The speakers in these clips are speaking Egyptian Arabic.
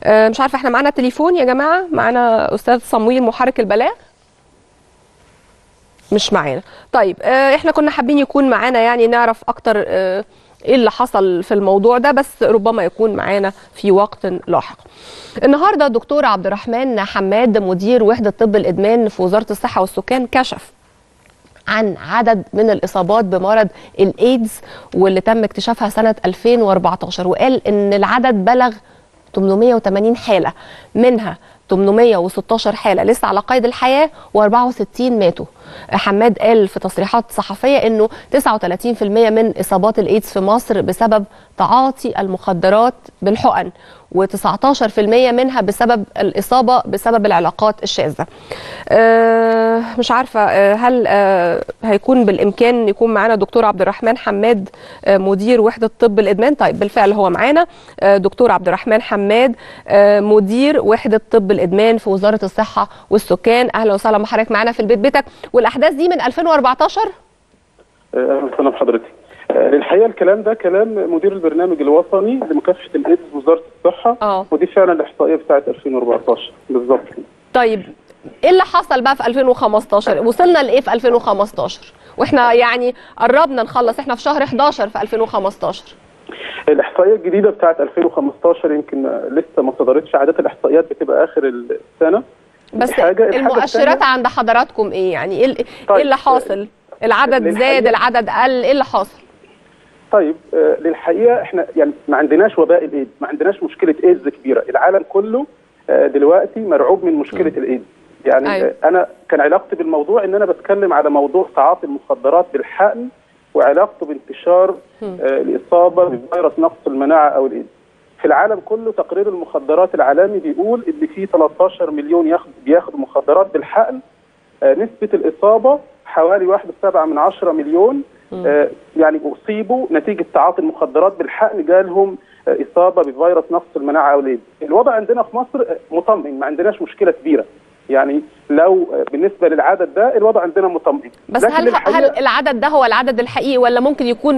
آه، مش عارفه احنا معانا تليفون يا جماعه معانا استاذ صمويل محرك البلاغ مش معانا طيب آه، احنا كنا حابين يكون معانا يعني نعرف اكتر آه، ايه اللي حصل في الموضوع ده بس ربما يكون معانا في وقت لاحق النهارده الدكتور عبد الرحمن حماد مدير وحده طب الادمان في وزاره الصحه والسكان كشف عن عدد من الإصابات بمرض الإيدز واللي تم اكتشافها سنة 2014 وقال إن العدد بلغ 880 حالة منها 816 حالة لسه على قيد الحياة و64 ماتوا حماد قال في تصريحات صحفية أنه 39% من إصابات الإيدز في مصر بسبب تعاطي المخدرات بالحقن و19% منها بسبب الإصابة بسبب العلاقات الشاذة أه مش عارفة أه هل أه هيكون بالإمكان يكون معنا دكتور عبد الرحمن حماد أه مدير وحدة طب الإدمان طيب بالفعل هو معانا أه دكتور عبد الرحمن حماد أه مدير وحدة طب الإدمان في وزارة الصحة والسكان أهلا وسهلا بحضرتك معانا في البيت بيتك والأحداث دي من 2014 اهلا وسهلا بحضرتك. آه، الحقيقه الكلام ده كلام مدير البرنامج الوطني لمكافحه الايدز وزاره الصحه اه ودي فعلا الاحصائيه بتاعت 2014 بالظبط طيب ايه اللي حصل بقى في 2015 وصلنا لايه في 2015 واحنا يعني قربنا نخلص احنا في شهر 11 في 2015 الاحصائيه الجديده بتاعت 2015 يمكن آه، لسه ما صدرتش عاده الاحصائيات بتبقى اخر السنه بس دي حاجة. الحاجة المؤشرات التانية- عند حضراتكم ايه يعني ايه ال- طيب، ايه اللي حاصل العدد للحقيقة- زاد العدد قل ايه اللي حاصل طيب آه، للحقيقه احنا يعني ما عندناش وباء الايدز ما عندناش مشكله ايدز كبيره العالم كله آه، دلوقتي مرعوب من مشكله الايدز يعني أيوة. آه، انا كان علاقتي بالموضوع ان انا بتكلم على موضوع تعاطي المخدرات بالحقن وعلاقته بانتشار مم. آه، الاصابه بفيروس نقص المناعه او الايدز في العالم كله تقرير المخدرات العالمي بيقول ان في 13 مليون ياخد بياخدوا مخدرات بالحقن آه، نسبه الاصابه حوالي 1.7 من 10 مليون آه، يعني اصيبوا نتيجه تعاطي المخدرات بالحقن جالهم آه، اصابه بفيروس نقص المناعه او الايدز. الوضع عندنا في مصر آه، مطمئن ما عندناش مشكله كبيره. يعني لو آه، بالنسبه للعدد ده الوضع عندنا مطمئن. بس لكن هل الحقيقة- هل العدد ده هو العدد الحقيقي ولا ممكن يكون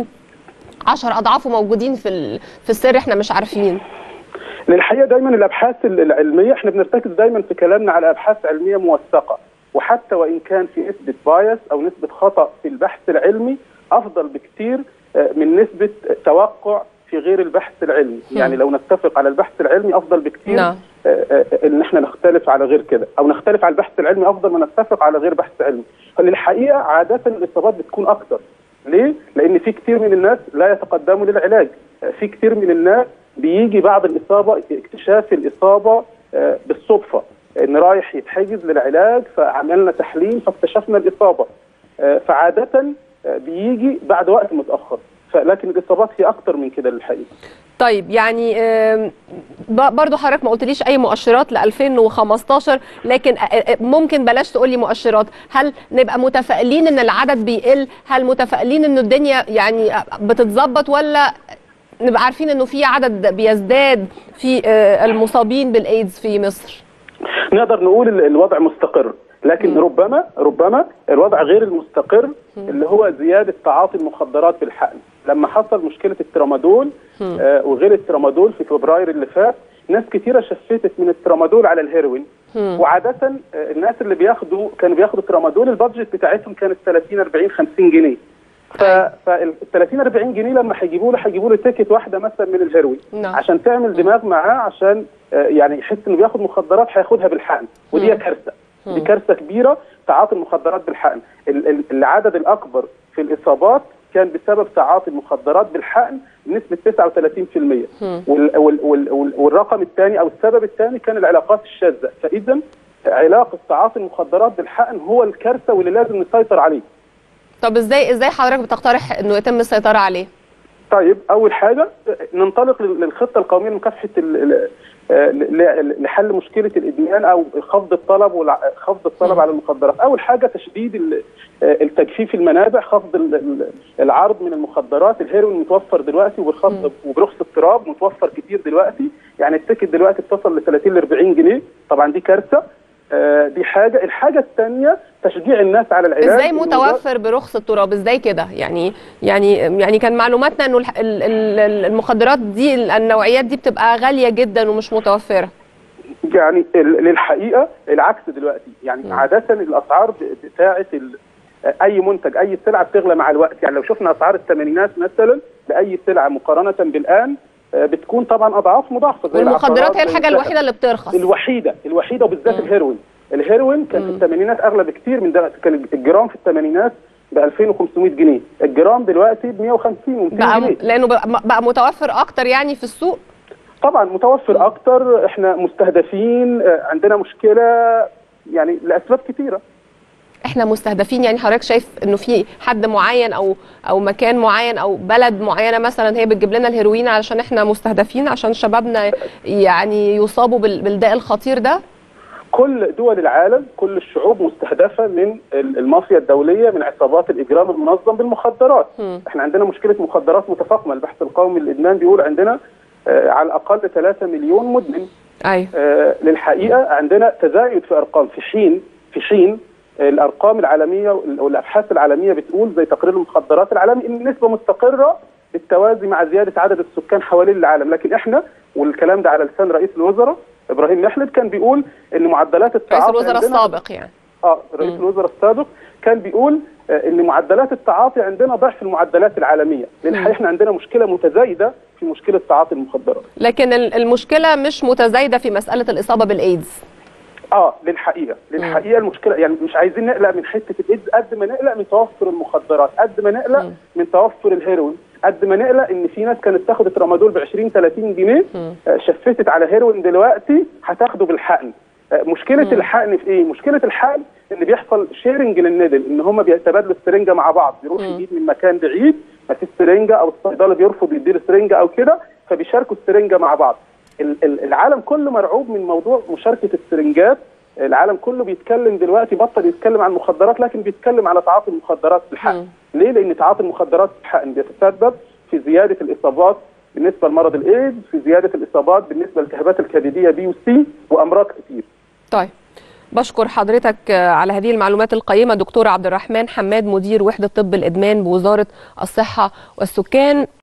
10 اضعافه موجودين في ال- في السر احنا مش عارفين للحقيقه دايما الابحاث العلميه احنا بنرتكز دايما في كلامنا على ابحاث علميه موثقه وحتى وان كان في نسبه بايس او نسبه خطا في البحث العلمي افضل بكثير آه، من نسبه توقع في غير البحث العلمي هم. يعني لو نتفق على البحث العلمي افضل بكثير نعم. آه، آه، ان احنا نختلف على غير كده او نختلف على البحث العلمي افضل ما نتفق على غير بحث علمي فللحقيقه عاده الاصابات بتكون اكثر ليه؟ لان في كثير من الناس لا يتقدموا للعلاج آه، في كثير من الناس بيجي بعد الاصابه اكتشاف الاصابه آه، بالصدفه ان رايح يتحجز للعلاج فعملنا تحليل فاكتشفنا الاصابه آه، فعاده آه، بيجي بعد وقت متاخر فلكن الاصابات هي اكثر من كده للحقيقه طيب يعني آم، ب- برضو حضرتك ما قلتليش اي مؤشرات ل 2015 لكن آه، آه، ممكن بلاش تقولي مؤشرات هل نبقى متفائلين ان العدد بيقل هل متفائلين ان الدنيا يعني آه، بتتظبط ولا نبقى عارفين انه في عدد بيزداد في آه، المصابين بالايدز في مصر نقدر نقول ال- الوضع مستقر لكن مم. ربما ربما الوضع غير المستقر اللي هو زياده تعاطي المخدرات بالحقن لما حصل مشكله الترامادول مم. آه وغير الترامادول في فبراير اللي فات ناس كثيره شفتت من الترامادول على الهيروين مم. وعاده آه الناس اللي بياخدوا كانوا بياخدوا ترامادول البادجت بتاعتهم كانت 30 40 50 جنيه ف أيوة. فال 30 40 جنيه لما هيجيبوا له هيجيبوا له تيكت واحده مثلا من الهيروين نعم. عشان تعمل دماغ معاه عشان آه، يعني يحس انه بياخد مخدرات هياخدها بالحقن ودي مم. كارثه مم. دي كارثه كبيره تعاطي المخدرات بالحقن ال- ال- العدد الاكبر في الاصابات كان بسبب تعاطي المخدرات بالحقن بنسبه 39% مم. وال وال وال وال والرقم الثاني او السبب الثاني كان العلاقات الشاذه فاذا علاقه تعاطي المخدرات بالحقن هو الكارثه واللي لازم نسيطر عليه طب ازاي ازاي حضرتك بتقترح انه يتم السيطره عليه طيب اول حاجه ننطلق لل- للخطه القوميه لمكافحه ال- ال- آه، ل- ل- لحل مشكله الادمان او خفض الطلب والع- خفض الطلب مم. على المخدرات اول حاجه تشديد ال- آه، التجفيف المنابع خفض ال- ال- العرض من المخدرات الهيروين متوفر دلوقتي وبالخفض وبرخص التراب متوفر كتير دلوقتي يعني التيكت دلوقتي بتصل ل 30 ل 40 جنيه طبعا دي كارثه آه، دي حاجه الحاجه الثانيه تشجيع الناس على العلاج ازاي إنه ده- متوفر برخص التراب ازاي كده يعني يعني يعني كان معلوماتنا انه الح- ال- ال- المخدرات دي النوعيات دي بتبقى غاليه جدا ومش متوفره يعني ال- للحقيقه العكس دلوقتي يعني مم. عاده الاسعار ب- بتاعه ال- اي منتج اي سلعه بتغلى مع الوقت يعني لو شفنا اسعار الثمانينات مثلا لاي سلعه مقارنه بالان آه، بتكون طبعا اضعاف مضاعفه زي والمخدرات العقارات، هي زي الحاجه الذهب. الوحيده اللي بترخص الوحيده الوحيده وبالذات مم. الهيروين الهيروين كان في مم. الثمانينات اغلى بكتير من ده كان الجرام في الثمانينات ب 2500 جنيه الجرام دلوقتي ب 150 و200 بقى جنيه لانه بقى, بقى متوفر اكتر يعني في السوق طبعا متوفر اكتر احنا مستهدفين آه، عندنا مشكله يعني لاسباب كثيره احنا مستهدفين يعني حضرتك شايف انه في حد معين او او مكان معين او بلد معينه مثلا هي بتجيب لنا الهيروين علشان احنا مستهدفين عشان شبابنا يعني يصابوا بال- بالداء الخطير ده كل دول العالم كل الشعوب مستهدفه من ال- المافيا الدوليه من عصابات الاجرام المنظم بالمخدرات مم. احنا عندنا مشكله مخدرات متفاقمه البحث القومي للادمان بيقول عندنا آه، على الاقل 3 مليون مدمن ايوه آه، للحقيقه عندنا تزايد في ارقام في حين في حين الارقام العالميه وال- والابحاث العالميه بتقول زي تقرير المخدرات العالمي ان النسبه مستقره بالتوازي مع زياده عدد السكان حوالين العالم لكن احنا والكلام ده على لسان رئيس الوزراء ابراهيم محلب كان بيقول ان معدلات رئيس التعاطي الوزراء عندنا- السابق يعني اه رئيس مم. الوزراء السابق كان بيقول آه، ان معدلات التعاطي عندنا ضعف المعدلات العالميه لان مم. الحقيقه احنا عندنا مشكله متزايده في مشكله تعاطي المخدرات لكن ال- المشكله مش متزايده في مساله الاصابه بالايدز اه للحقيقه للحقيقه المشكله يعني مش عايزين نقلق من حته الايدز قد ما نقلق من توفر المخدرات قد ما نقلق مم. من توفر الهيروين قد ما نقلق ان في ناس كانت تاخد ترامادول ب 20 30 جنيه مم. آه، شفتت على هيروين دلوقتي هتاخده بالحقن آه، مشكله مم. الحقن في ايه مشكله الحقن ان بيحصل شيرنج للنيدل ان هم بيتبادلوا السرنجه مع بعض بيروح مم. يجيب من مكان بعيد ما فيش سرنجه او الصيدله بيرفض يديله سرنجه او كده فبيشاركوا السرنجه مع بعض ال- ال- العالم كله مرعوب من موضوع مشاركه السرنجات العالم كله بيتكلم دلوقتي بطل يتكلم عن المخدرات لكن بيتكلم على تعاطي المخدرات في الحقن مم. ليه لان تعاطي المخدرات في الحقن بيتسبب في زياده الاصابات بالنسبه لمرض الايدز في زياده الاصابات بالنسبه للالتهابات الكبديه بي وسي وامراض كتير طيب بشكر حضرتك آه، على هذه المعلومات القيمة دكتور عبد الرحمن حماد مدير وحدة طب الإدمان بوزارة الصحة والسكان